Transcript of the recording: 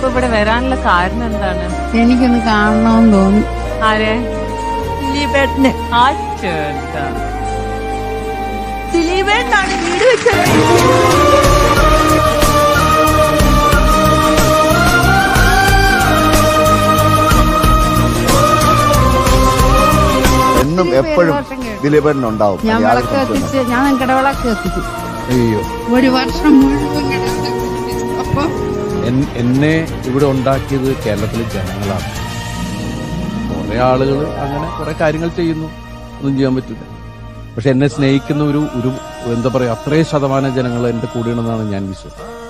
ഇപ്പൊ ഇവിടെ വരാനുള്ള കാരണം എന്താണ് എനിക്കൊന്ന് കാണണമെന്ന് തോന്നി ആരെ ദിലീപേട്ടന് ആ ചേട്ടാ ദിലീപേട്ടനാണ് വീട് വെച്ചത് എന്നും എപ്പോഴും ദിലീപേട്ടൻ ഉണ്ടാവും ഞാൻ യാതൊരു വിളക്ക് സംശയവുമില്ല. കത്തിച്ച് ഞാൻ കിടവിളക്ക് കത്തിക്കും അയ്യോ ഒരു വർഷം മുഴുവൻ കിടവിളക്ക് കത്തിക്കും. അപ്പൊ എൻ- എന്നെ ഇവിടെ ഉണ്ടാക്കിയത് കേരളത്തിലെ ജനങ്ങളാണ് കുറെ ആളുകൾ അങ്ങനെ കുറെ കാര്യങ്ങൾ ചെയ്യുന്നു ഒന്നും ചെയ്യാൻ പറ്റില്ല പക്ഷെ എന്നെ സ്നേഹിക്കുന്ന ഒരു ഒരു എന്താ പറയാ അത്രയും ശതമാനം ജനങ്ങൾ എന്റെ കൂടെയാണെന്നാണ് ഞാൻ വിശ്വസിക്കുന്നത്